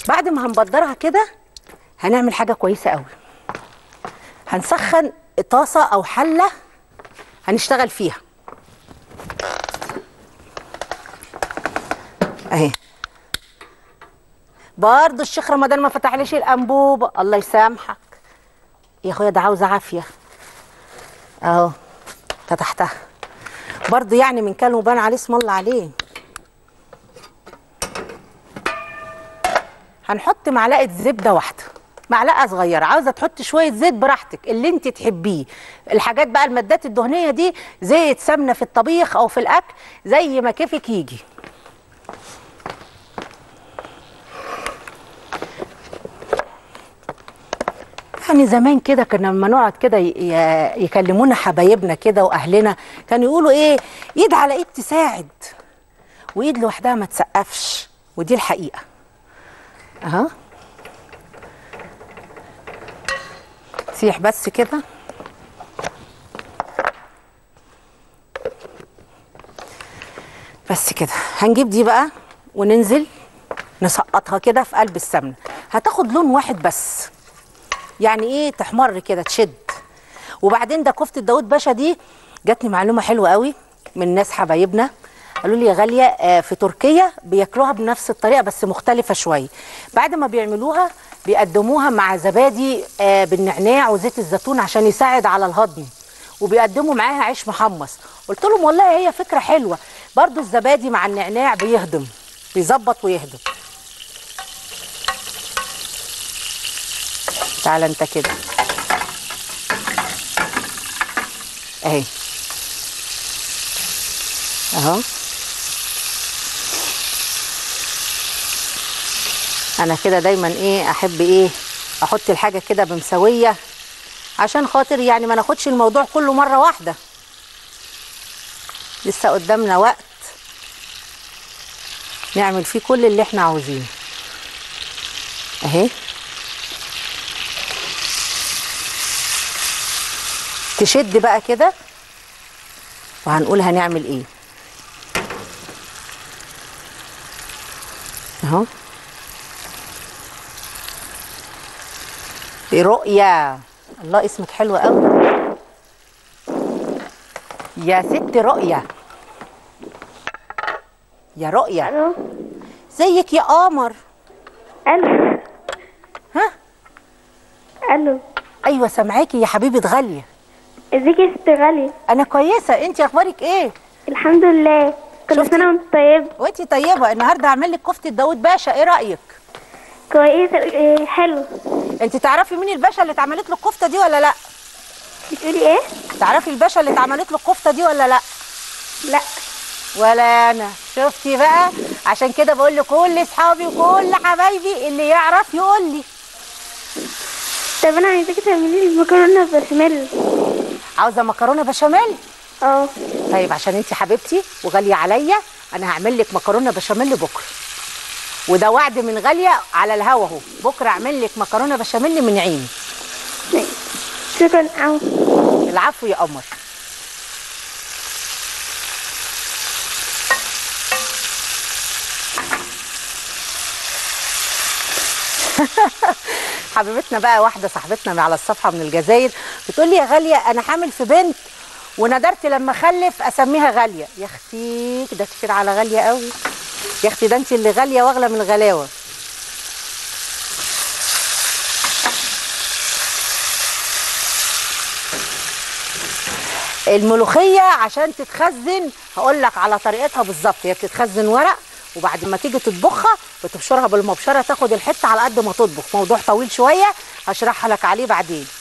بعد ما هنبدرها كده هنعمل حاجه كويسه قوي هنسخن طاسه او حله هنشتغل فيها اهي برضه الشيخ رمضان ما فتحليش الانبوبه الله يسامحك يا اخويا ده عاوزه عافيه اهو فتحتها برضه يعني من كان وبان عليه اسم الله عليه هنحط معلقه زبده واحده معلقه صغيره عاوزه تحطي شويه زيت براحتك اللي انت تحبيه الحاجات بقى المادات الدهنيه دي زيت سمنه في الطبيخ او في الاكل زي ما كيفك يجي يعني زمان كده كنا لما نقعد كده ي- ي- يكلمونا حبايبنا كده واهلنا كانوا يقولوا ايه ايد على ايد تساعد وايد لوحدها ما تسقفش ودي الحقيقه اها سيح بس كده بس كده هنجيب دي بقى وننزل نسقطها كده في قلب السمنه هتاخد لون واحد بس يعني ايه تحمر كده تشد وبعدين ده كفته داود باشا دي جاتني معلومه حلوه قوي من ناس حبايبنا قالوا لي يا غاليه آه، في تركيا بياكلوها بنفس الطريقه بس مختلفه شويه بعد ما بيعملوها بيقدموها مع زبادي آه، بالنعناع وزيت الزيتون عشان يساعد على الهضم وبيقدموا معاها عيش محمص قلت لهم والله هي فكره حلوه برضو الزبادي مع النعناع بيهضم بيظبط ويهضم تعالى انت كده اهي اهو انا كده دايما ايه احب ايه احط الحاجه كده بمسويه عشان خاطر يعني ما ناخدش الموضوع كله مره واحده لسه قدامنا وقت نعمل فيه كل اللي احنا عاوزينه اهي تشد بقى كده وهنقول هنعمل ايه اهو دي رؤية الله اسمك حلو قوي يا ست رؤية يا رؤية الو زيك يا قمر الو ها الو ايوه سامعاكي يا حبيبه غاليه ازيك يا ست غالية انا كويسه انت اخبارك ايه الحمد لله كل شفتي؟ سنة وانت طيب وانت طيبه النهارده هعمل لك كفته داوود باشا ايه رايك كويسة إيه حلو انت تعرفي مين الباشا اللي اتعملت له الكفته دي ولا لا بتقولي ايه تعرفي الباشا اللي اتعملت له الكفته دي ولا لا لا ولا انا شفتي بقى عشان كده بقول لكل اصحابي وكل حبايبي اللي يعرف يقول لي طب انا عايزاكي تعملي لي مكرونة بشاميل عاوزه مكرونه بشاميل اه طيب عشان انت حبيبتي وغاليه عليا انا هعمل لك مكرونه بشاميل بكره وده وعد من غاليه على الهوا اهو بكره اعمل لك مكرونه بشاميل من عيني ماشي. شكرا أو العفو يا قمر حبيبتنا بقى واحده صاحبتنا من على الصفحه من الجزائر بتقول لي يا غاليه انا حامل في بنت وندرت لما اخلف اسميها غاليه يا اختي ده كتير على غاليه قوي يا اختي ده انت اللي غاليه واغلى من الغلاوه الملوخيه عشان تتخزن هقول لك على طريقتها بالظبط هي بتتخزن ورق وبعد ما تيجي تطبخها بتبشرها بالمبشره تاخد الحته على قد ما تطبخ موضوع طويل شويه هشرحها لك عليه بعدين